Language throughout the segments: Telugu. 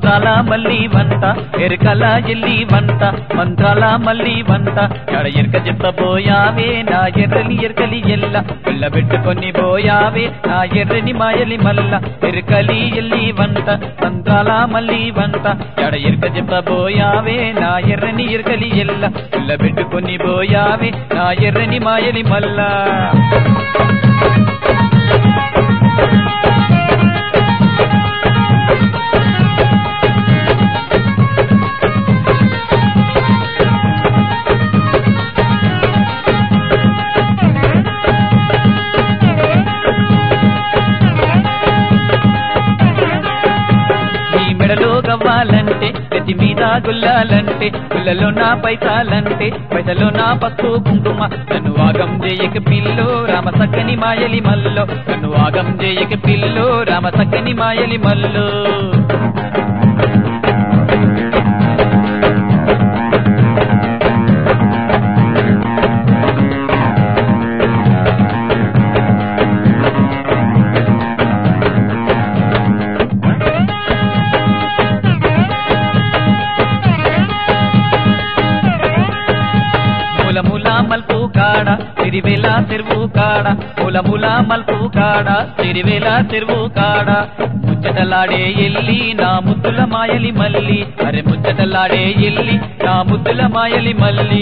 మంత్రాల మల్లి వంట ఎరకల ఎల్లి వంట మంత్రాల మల్లి వంట ఎడ ఎరక చెప్పబోయావే నా ఎర్రని ఎరకలి ఎల్ల పిల్ల పెట్టుకొని పోయావే నా ఎర్రని మాయలి మల్ల ఎరకలి ఎల్లి వంట మంత్రాల మల్లి వంట ఎడ ఎరక చెప్పబోయావే నా ఎర్రని ఎరకలి ఎల్ల పిల్ల పెట్టుకొని పోయావే నా ఎర్రని మాయలి మల్ల నీ మెడలో గవ్వాలంటే గతి మీద గుల్లాలంటే గుల్లలో నా పైసాలంటే పైసలో నా పసుపు కుంకుమ నన్ను ఆగం చేయక పిల్లో రామ సక్కని మాయలి మల్లో నన్ను ఆగం చేయక పిల్లో రామ సక్కని మాయలి మల్లో మూల మూల మల్పు కాడ సిరివేల చెరువు కాడ మూల మూల మల్పు కాడ సిరివేల చెరువు కాడ ముచ్చటలాడే ఎల్లి నా ముద్దుల మాయలి మల్లి అరే ముచ్చటలాడే ఎల్లి నా ముద్దుల మాయలి మల్లి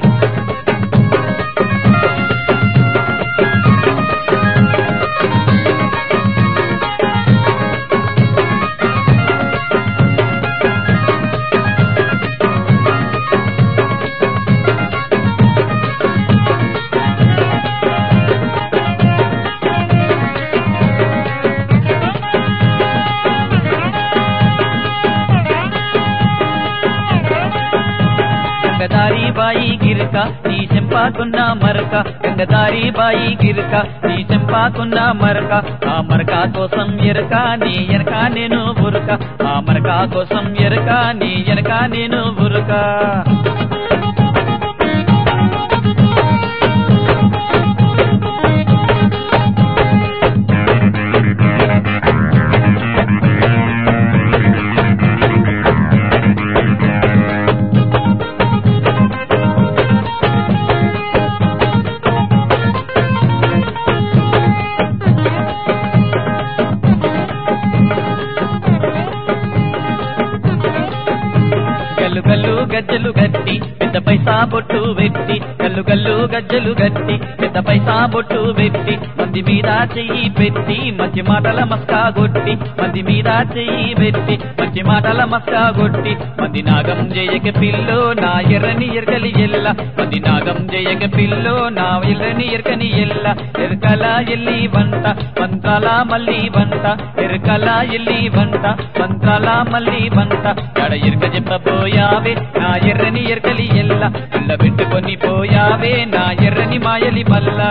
గంగదారి బాయి గిరక నీ చెంపాకున్న మరక గంగదారి బాయి గిరక నీ చెంపాకున్న మరక ఆ మరక కోసం ఎరక నీ ఎనక నేను బురక ఆ మరక కోసం ఎరక నీ ఎనక నేను బురక గల్లు గల్లు గజ్జలు గట్టి పెద్ద పైసా బొట్టు పెట్టి గల్లు గల్లు గజ్జలు గట్టి పెద్ద పైసా బొట్టు పెట్టి మంది మీద చెయ్యి పెట్టి మంచి మాటల మస్కా కొట్టి మంది మీద చెయ్యి పెట్టి మంచి మాటల మస్కా కొట్టి మంది నాగం జయక పిల్లో నా ఎర్రని ఎరకలి ఎల్ల మంది నాగం జయక పిల్లో నా ఎర్రని ఎరకని ఎల్ల ఎరకల ఎల్లి వంట మంత్రాల మల్లి వంట ఎరకల ఎల్లి వంట మంత్రాల మల్లి వంట ఎడ ఎరక చెప్పబోయావే నా ఎర్రని ఎరకలి ఎల్ల పిల్ల పెట్టుకొని పోయావే నా ఎర్రని మాయలి మల్లా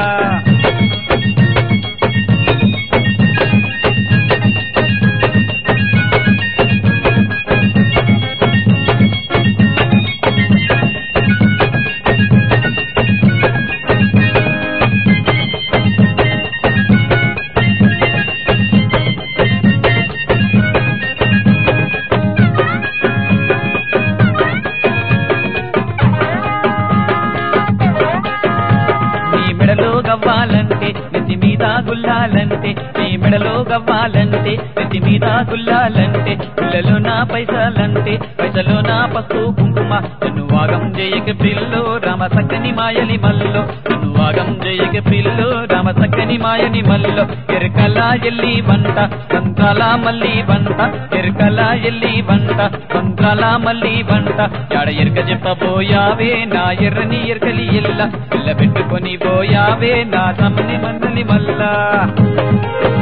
నీ మెడలో గవ్వాలంటే నెత్తి మీద గుల్లాలంటే నీ మెడలో గవ్వాలంటే నెత్తి మీద గుల్లాలంటే పిల్లలో నా పైసలంటే పైసలో నా పసుపు కుంకుమ నన్ను వాగం చేయక పిల్లో రామ సక్కని మాయలి మల్లో నన్ను వాగం చేయక పిల్లో రామ సక్కని మాయని మల్లో ఎరకల ఎల్లి వంట మంత్రాల మల్లి వంట ఎరకల ఎల్లి వంట మంత్రాల మల్లి వంట ఎడ ఎరక చెప్పబోయావే నా ఎర్రని ఎరకలి ఎల్ల పిల్ల పెట్టుకొని పోయావే నా తమ్ని మన్నలి మల్లా